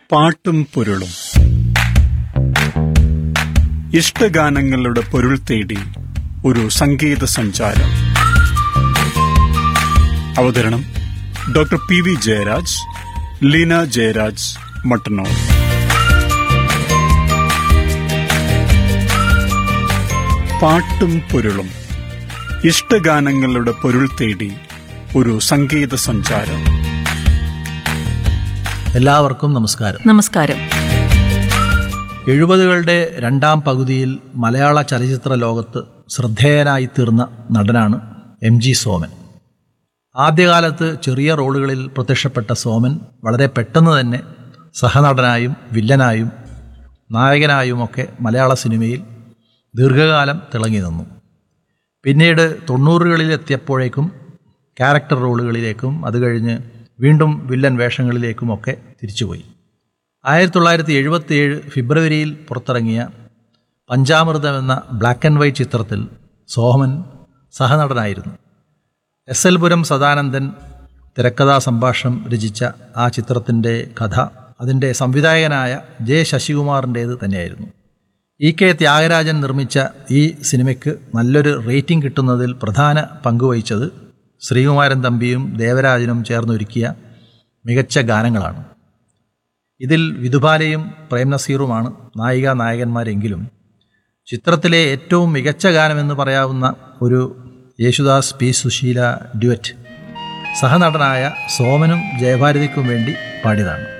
പാട്ടും പൊരുളും ഇഷ്ടഗാനങ്ങളുടെ പൊരുൾ തേടി ഒരു സംഗീത സഞ്ചാരം അവതരണം doctor P V Jayaraj Leena Jayaraj Mattannur പാട്ടും പൊരുളും ഇഷ്ടഗാനങ്ങളുടെ പൊരുൾ തേടി ഒരു സംഗീത സഞ്ചാരം എല്ലാവർക്കും നമസ്കാരം നമസ്കാരം എഴുപതുകളുടെ രണ്ടാം പകുതിയിൽ മലയാള ചലച്ചിത്ര ലോകത്ത് ശ്രദ്ധേയനായി തീർന്ന നടനാണ് എം ജി സോമൻ ആദ്യകാലത്ത് ചെറിയ റോളുകളിൽ പ്രത്യക്ഷപ്പെട്ട സോമൻ വളരെ പെട്ടെന്ന് തന്നെ സഹനടനായും വില്ലനായും നായകനായുമൊക്കെ മലയാള സിനിമയിൽ ദീർഘകാലം തിളങ്ങി നിന്നു പിന്നീട് തൊണ്ണൂറുകളിലെത്തിയപ്പോഴേക്കും ക്യാരക്ടർ റോളുകളിലേക്കും അത് കഴിഞ്ഞ് വീണ്ടും വില്ലൻ വേഷങ്ങളിലേക്കുമൊക്കെ തിരിച്ചുപോയി ആയിരത്തി തൊള്ളായിരത്തി എഴുപത്തി ഏഴ് ഫെബ്രുവരിയിൽ പുറത്തിറങ്ങിയ പഞ്ചാമൃതം എന്ന ബ്ലാക്ക് ആൻഡ് വൈറ്റ് ചിത്രത്തിൽ സോഹമൻ സഹനടനായിരുന്നു എസ് എൽ പുരം സദാനന്ദൻ തിരക്കഥാ സംഭാഷണം രചിച്ച ആ ചിത്രത്തിൻ്റെ കഥ അതിൻ്റെ സംവിധായകനായ ജെ ശശികുമാറിൻ്റേത് തന്നെയായിരുന്നു ഇ കെ ത്യാഗരാജൻ നിർമ്മിച്ച ഈ സിനിമയ്ക്ക് നല്ലൊരു റേറ്റിംഗ് കിട്ടുന്നതിൽ പ്രധാന പങ്കുവഹിച്ചത് ശ്രീകുമാരൻ തമ്പിയും ദേവരാജനും ചേർന്നൊരുക്കിയ മികച്ച ഗാനങ്ങളാണ് ഇതിൽ വിധുബാലയും പ്രേം നസീറുമാണ് നായിക നായകന്മാരെങ്കിലും ചിത്രത്തിലെ ഏറ്റവും മികച്ച ഗാനമെന്ന് പറയാവുന്ന ഒരു യേശുദാസ് പി സുശീല ഡ്യുവറ്റ് സഹനടനായ സോമനും ജയഭാരതിക്കും വേണ്ടി പാടിയതാണ്